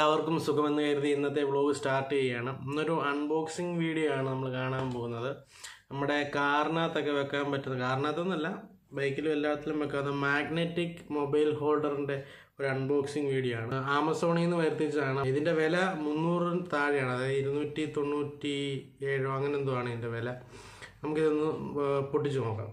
എല്ലാവർക്കും സുഖമെന്ന് കരുതി ഇന്നത്തെ വ്ലോഗ് സ്റ്റാർട്ട് ചെയ്യുകയാണ് ഇന്നൊരു അൺബോക്സിങ് വീഡിയോ ആണ് നമ്മൾ കാണാൻ പോകുന്നത് നമ്മുടെ കാറിനകത്തൊക്കെ വെക്കാൻ പറ്റുന്ന കാറിനകത്തൊന്നല്ല ബൈക്കിലും എല്ലാത്തിലും വെക്കാവുന്ന മാഗ്നറ്റിക് മൊബൈൽ ഹോൾഡറിൻ്റെ ഒരു അൺബോക്സിങ് വീഡിയോ ആണ് ആമസോണിൽ നിന്ന് വരുത്തിച്ചതാണ് ഇതിൻ്റെ വില മുന്നൂറിന് താഴെയാണ് അതായത് ഇരുന്നൂറ്റി തൊണ്ണൂറ്റി ഏഴോ അങ്ങനെ എന്തോ ആണ് ഇതിൻ്റെ വില നമുക്കിതൊന്ന് ഏർ പൊട്ടിച്ച് നോക്കാം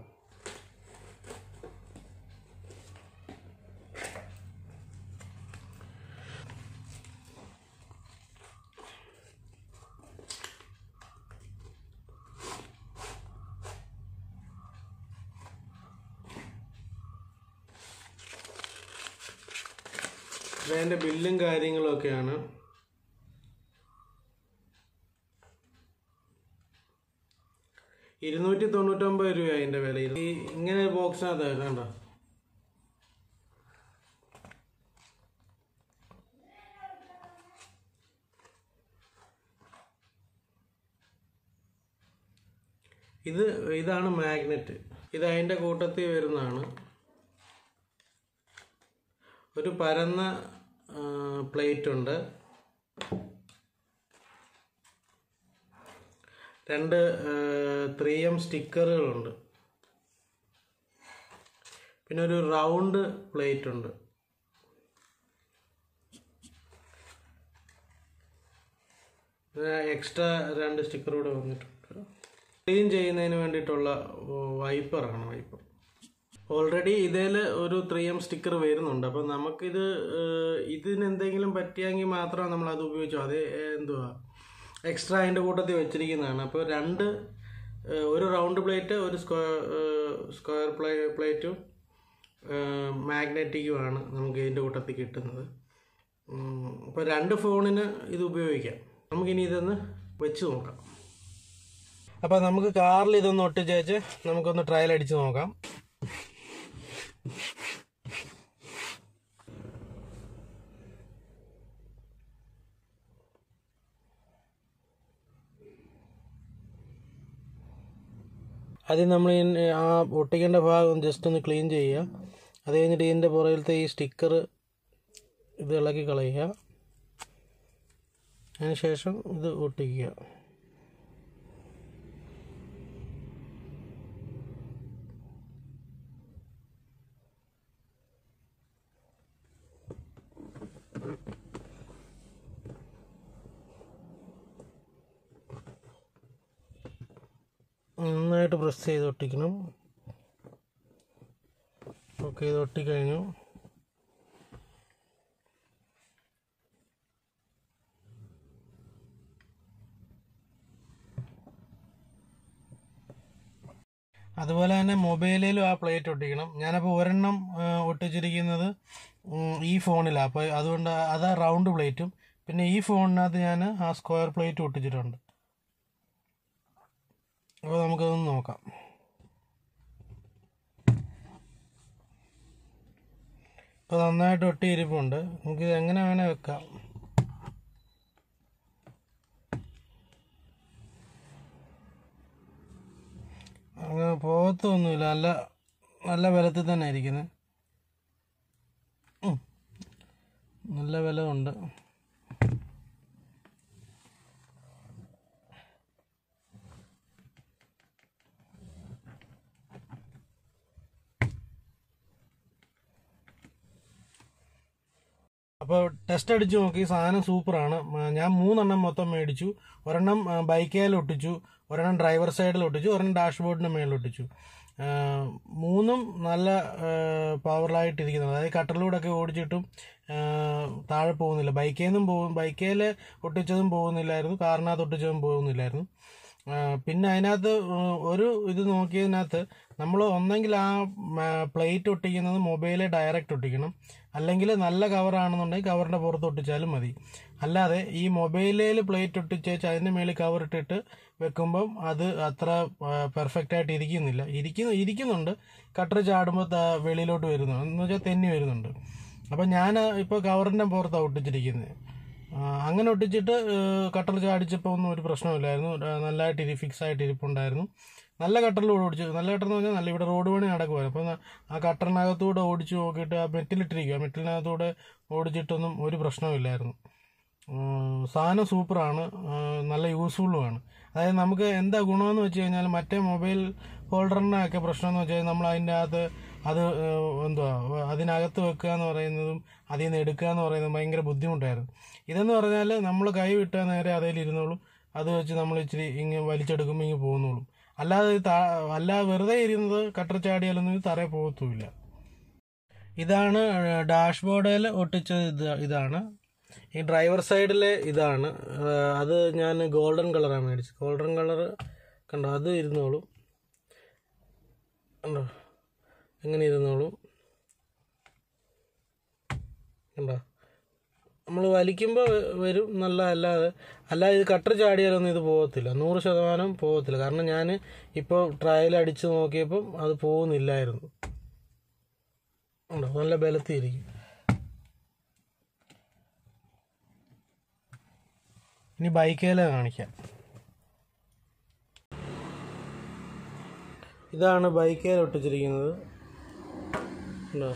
ഇതിൻ്റെ ബില്ലും കാര്യങ്ങളും ഒക്കെയാണ് ഇരുന്നൂറ്റി തൊണ്ണൂറ്റൊമ്പത് രൂപ അതിൻ്റെ വില ഈ ഇങ്ങനെ ബോക്സിനകത്ത് കണ്ടോ ഇത് ഇതാണ് മാഗ്നറ്റ് ഇത് അതിൻ്റെ കൂട്ടത്തിൽ വരുന്നതാണ് ഒരു പരന്ന പ്ലേറ്റ് ഉണ്ട് രണ്ട് ത്രീ എം സ്റ്റിക്കറുകളുണ്ട് പിന്നെ ഒരു റൗണ്ട് പ്ലേറ്റ് ഉണ്ട് എക്സ്ട്രാ രണ്ട് സ്റ്റിക്കർ കൂടെ വന്നിട്ടുണ്ട് ക്ലീൻ ചെയ്യുന്നതിന് വേണ്ടിയിട്ടുള്ള വൈപ്പറാണ് വൈപ്പർ ഓൾറെഡി ഇതിൽ ഒരു ത്രീ എം സ്റ്റിക്കർ വരുന്നുണ്ട് അപ്പം നമുക്കിത് ഏഹ്, ഇതിന് എന്തെങ്കിലും പറ്റിയെങ്കിൽ മാത്രം നമ്മൾ അത് ഉപയോഗിച്ചു അത് എന്തുവാ എക്സ്ട്രാ അതിൻ്റെ കൂട്ടത്തിൽ വെച്ചിരിക്കുന്നതാണ് അപ്പോൾ രണ്ട് ഏഹ്, ഒരു റൗണ്ട് പ്ലേറ്റ് ഒരു സ്ക്വയർ സ്ക്വയർ പ്ലേ പ്ലേറ്റും മാഗ്നറ്റിക്കുമാണ് നമുക്ക് ഇതിൻ്റെ കൂട്ടത്തിൽ കിട്ടുന്നത് അപ്പോൾ രണ്ട് ഫോണിന് ഇത് ഉപയോഗിക്കാം നമുക്കിനി ഇതൊന്ന് വെച്ച് നോക്കാം അപ്പോൾ നമുക്ക് കാറിൽ ഇതൊന്ന് ഒട്ടിച്ചേച്ച് നമുക്കൊന്ന് ട്രയൽ അടിച്ച് നോക്കാം ആദ്യം നമ്മൾ ഈ ആ ഒട്ടിക്കേണ്ട ഭാഗം ജസ്റ്റ് ഒന്ന് ക്ലീൻ ചെയ്യുക അത് കഴിഞ്ഞിട്ട് ഇതിൻ്റെ പുറകിലത്തെ ഈ സ്റ്റിക്കർ ഇത് ഇളക്കി കളയുക അതിനുശേഷം ഇത് ഒട്ടിക്കുക നന്നായിട്ട് പ്രസ് ചെയ്ത് ഒട്ടിക്കണം ഓക്കെ ഇത് ഒട്ടിക്കഴിഞ്ഞു അതുപോലെ തന്നെ മൊബൈലിലും ആ പ്ലേറ്റ് ഒട്ടിക്കണം ഞാനപ്പോൾ ഒരെണ്ണം ആ, ഒട്ടിച്ചിരിക്കുന്നത് ഉം, ഈ ഫോണിലാണ് അപ്പോൾ അതുകൊണ്ട് അതാ റൗണ്ട് പ്ലേറ്റും പിന്നെ ഈ ഫോണിനകത്ത് ഞാൻ ആ സ്ക്വയർ പ്ലേറ്റ് ഒട്ടിച്ചിട്ടുണ്ട് അപ്പോൾ നമുക്കതൊന്ന് നോക്കാം ഇപ്പോൾ നന്നായിട്ട് ഒട്ടി ഇരിപ്പുണ്ട് നമുക്കിത് എങ്ങനെ വേണേൽ വെക്കാം അങ്ങനെ പോകത്തൊന്നുമില്ല നല്ല നല്ല ബലത്തിൽ തന്നെ ഇരിക്കുന്നത് ഉം. നല്ല ബലമുണ്ട് അപ്പോൾ ടെസ്റ്റ് അടിച്ച് നോക്കി സാധനം സൂപ്പറാണ് മ- ഞാൻ മൂന്നെണ്ണം മൊത്തം മേടിച്ചു ഒരെണ്ണം ബൈക്കേൽ ഒട്ടിച്ചു ഒരെണ്ണം ഡ്രൈവർ സൈഡിൽ ഒട്ടിച്ചു ഒരെണ്ണം ഡാഷ്ബോർഡിന് മേളിൽ ഒട്ടിച്ചു ആ, മൂന്നും നല്ല പവറിലായിട്ടിരിക്കുന്നത് അതായത് കട്ടറിലൂടെ ഒക്കെ ഓടിച്ചിട്ടും ആ, താഴെ പോകുന്നില്ല ബൈക്കേൽ നിന്നും പോകും ബൈക്കേൽ ഒട്ടിച്ചതും പോകുന്നില്ലായിരുന്നു കാറിനകത്ത് ഒട്ടിച്ചതും പോകുന്നില്ലായിരുന്നു ആ, പിന്നെ അതിനകത്ത് ഒരു ഇത് നോക്കിയതിനകത്ത് നമ്മൾ ഒന്നെങ്കിൽ ആ പ്ലേറ്റ് ഒട്ടിക്കുന്നത് മൊബൈലിൽ ഡയറക്റ്റ് ഒട്ടിക്കണം അല്ലെങ്കിൽ നല്ല കവറാണെന്നുണ്ടെങ്കിൽ കവറിൻ്റെ പുറത്ത് ഒട്ടിച്ചാലും മതി അല്ലാതെ ഈ മൊബൈലിൽ പ്ലേറ്റ് ഒട്ടിച്ചേച്ച് അതിൻ്റെ മേളിൽ കവർ ഇട്ടിട്ട് വെക്കുമ്പം അത് അത്ര പെർഫെക്റ്റ് ആയിട്ട് ഇരിക്കുന്നില്ല ഇരിക്കുന്നു ഇരിക്കുന്നുണ്ട് കട്ടർ ചാടുമ്പോൾ ത- വെളിയിലോട്ട് വരുന്നു എന്ന് വെച്ചാൽ തെന്നി വരുന്നുണ്ട് അപ്പം ഞാൻ ഇപ്പോൾ കവറിൻ്റെ പുറത്താണ് ഒട്ടിച്ചിരിക്കുന്നത് ആ, അങ്ങനെ ഒട്ടിച്ചിട്ട് കട്ടർ ചാടിച്ചപ്പോൾ ഒന്നും ഒരു പ്രശ്നമില്ലായിരുന്നു ആ, നല്ലതായിട്ട് ഇരി ഫിക്സ് ആയിട്ട് ഇരിപ്പുണ്ടായിരുന്നു നല്ല കട്ടറിലൂടെ ഓടിച്ചു നല്ല കട്ടർ എന്ന് പറഞ്ഞാൽ നല്ല ഇവിടെ റോഡ് പണി നടക്കുമായിരുന്നു അപ്പോൾ ആ കട്ടറിനകത്തൂടെ ഓടിച്ച് നോക്കിയിട്ട് ആ മെറ്റിലിട്ടിരിക്കുക മെറ്റിലിനകത്തൂടെ ഓടിച്ചിട്ടൊന്നും ഒരു പ്രശ്നമില്ലായിരുന്നു ഉം, സാധനം സൂപ്പറാണ് ഉം, നല്ല യൂസ്ഫുള്ളുമാണ് അതായത് നമുക്ക് എന്താ ഗുണമെന്ന് വെച്ച് കഴിഞ്ഞാൽ മറ്റേ മൊബൈൽ ഹോൾഡറിൻ്റെ ഒക്കെ പ്രശ്നം എന്ന് വെച്ച് കഴിഞ്ഞാൽ നമ്മൾ അതിൻ്റെ അകത്ത് അത് ഏഹ്, എന്തുവാ അതിനകത്ത് വെക്കുക എന്ന് പറയുന്നതും അതിൽ നിന്ന് എടുക്കുക എന്ന് പറയുന്നതും ഭയങ്കര ബുദ്ധിമുട്ടായിരുന്നു ഇതെന്ന് പറഞ്ഞാൽ നമ്മൾ കൈ വിട്ടാൽ നേരെ അതിൽ ഇരുന്നോളും അത് വെച്ച് നമ്മൾ ഇച്ചിരി ഇങ്ങനെ വലിച്ചെടുക്കുമ്പോൾ ഇങ്ങനെ പോകുന്നോളും അല്ലാതെ ഇത് താ- അല്ലാതെ വെറുതെ ഇരുന്നത് കട്ടർ ചാടിയാലൊന്നും ഇത് തറയിൽ പോകത്തുമില്ല ഇതാണ് ഡാഷ്ബോർഡിൽ ഒട്ടിച്ചത് ഇത് ഇതാണ് ഈ ഡ്രൈവർ സൈഡിലെ ഇതാണ് ആ, അത് ഞാൻ ഗോൾഡൻ കളറാണ് മേടിച്ചത് ഗോൾഡൻ കളർ കണ്ടോ അത് ഇരുന്നോളും കണ്ടോ എങ്ങനെ ഇരുന്നോളും കണ്ടോ നമ്മൾ വലിക്കുമ്പോൾ വരും നല്ല അല്ലാതെ അല്ലാതെ ഇത് കട്ടർ ചാടിയാലൊന്നും ഇത് പോകത്തില്ല നൂറ് ശതമാനം പോകത്തില്ല കാരണം ഞാൻ ഇപ്പോൾ ട്രയൽ അടിച്ച് നോക്കിയപ്പം അത് പോകുന്നില്ലായിരുന്നു ഉണ്ടോ നല്ല ബലത്തിയിരിക്കും ഇനി ബൈക്കേലെ കാണിക്കാം ഇതാണ് ബൈക്കേൽ ഒട്ടിച്ചിരിക്കുന്നത് ഉണ്ടോ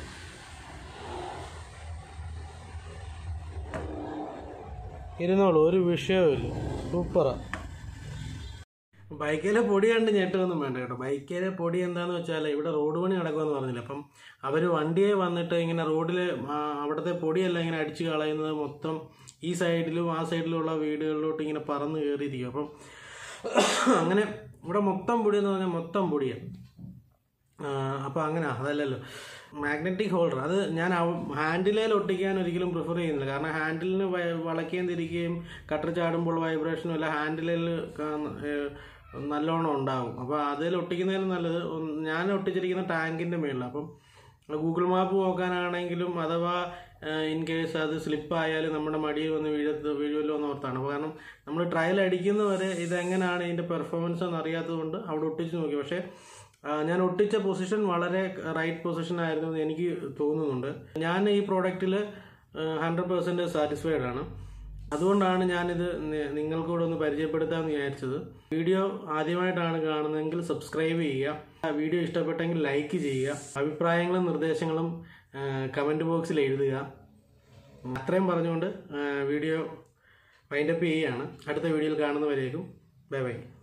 ഇരുന്നോളൂ ഒരു വിഷയവുമില്ല സൂപ്പറാ ബൈക്കിലെ പൊടി കണ്ട് ഞെട്ടൊന്നും വേണ്ട കേട്ടോ ബൈക്കിലെ പൊടി എന്താന്ന് വെച്ചാൽ ഇവിടെ റോഡ് പണി നടക്കുമെന്ന് പറഞ്ഞില്ല അപ്പം അവർ വണ്ടിയെ വന്നിട്ട് ഇങ്ങനെ റോഡിൽ അവിടുത്തെ പൊടിയെല്ലാം ഇങ്ങനെ അടിച്ചു കളയുന്നത് മൊത്തം ഈ സൈഡിലും ആ സൈഡിലുള്ള വീടുകളിലോട്ട് ഇങ്ങനെ പറന്ന് കയറിയിരിക്കും അപ്പം അങ്ങനെ ഇവിടെ മൊത്തം പൊടി എന്ന് പറഞ്ഞാൽ മൊത്തം പൊടിയാണ് അപ്പോൾ അങ്ങനെ അതല്ലല്ലോ മാഗ്നറ്റിക് ഹോൾഡർ അത് ഞാൻ ഹാൻഡിലേൽ ഒട്ടിക്കാൻ ഒരിക്കലും പ്രിഫർ ചെയ്യുന്നില്ല കാരണം ഹാൻഡിലിന് വളയ്ക്കുകയും തിരിക്കുകയും കട്ടർ ചാടുമ്പോൾ വൈബ്രേഷനും എല്ലാം ഹാൻഡിലിൽ നല്ലോണം ഉണ്ടാവും അപ്പോൾ അതിൽ ഒട്ടിക്കുന്നതിലും നല്ലത് ഒന്ന് ഞാൻ ഒട്ടിച്ചിരിക്കുന്ന ടാങ്കിൻ്റെ മേളിൽ അപ്പം ഗൂഗിൾ മാപ്പ് നോക്കാനാണെങ്കിലും അഥവാ ഇൻ കേസ് അത് സ്ലിപ്പായാലും നമ്മുടെ മടിയിൽ വന്ന് വീഴത്ത് വീഴുമല്ലോ എന്ന് ഓർത്താണ് അപ്പോൾ കാരണം നമ്മൾ ട്രയൽ അടിക്കുന്നവരെ ഇതെങ്ങനെയാണ് ഇതിൻ്റെ പെർഫോമൻസ് എന്ന് അറിയാത്തത് കൊണ്ട് അവിടെ ഒട്ടിച്ച് നോക്കി പക്ഷേ ആ, ഞാൻ ഒട്ടിച്ച പൊസിഷൻ വളരെ റൈറ്റ് പൊസിഷൻ ആയിരുന്നു എന്ന് എനിക്ക് തോന്നുന്നുണ്ട് ഞാൻ ഈ പ്രോഡക്റ്റിൽ ഹൺഡ്രഡ് പെർസെൻറ്റ് സാറ്റിസ്ഫൈഡ് ആണ് അതുകൊണ്ടാണ് ഞാനിത് നി- നിങ്ങൾക്കൂടെ ഒന്ന് പരിചയപ്പെടുത്താമെന്ന് വിചാരിച്ചത് വീഡിയോ ആദ്യമായിട്ടാണ് കാണുന്നതെങ്കിൽ സബ്സ്ക്രൈബ് ചെയ്യുക ആ വീഡിയോ ഇഷ്ടപ്പെട്ടെങ്കിൽ ലൈക്ക് ചെയ്യുക അഭിപ്രായങ്ങളും നിർദ്ദേശങ്ങളും കമൻറ്റ് ബോക്സിൽ എഴുതുക അത്രയും പറഞ്ഞുകൊണ്ട് ആ, വീഡിയോ വൈൻഡപ്പ് ചെയ്യുകയാണ് അടുത്ത വീഡിയോയിൽ കാണുന്നവരേക്കും ബൈ ബൈ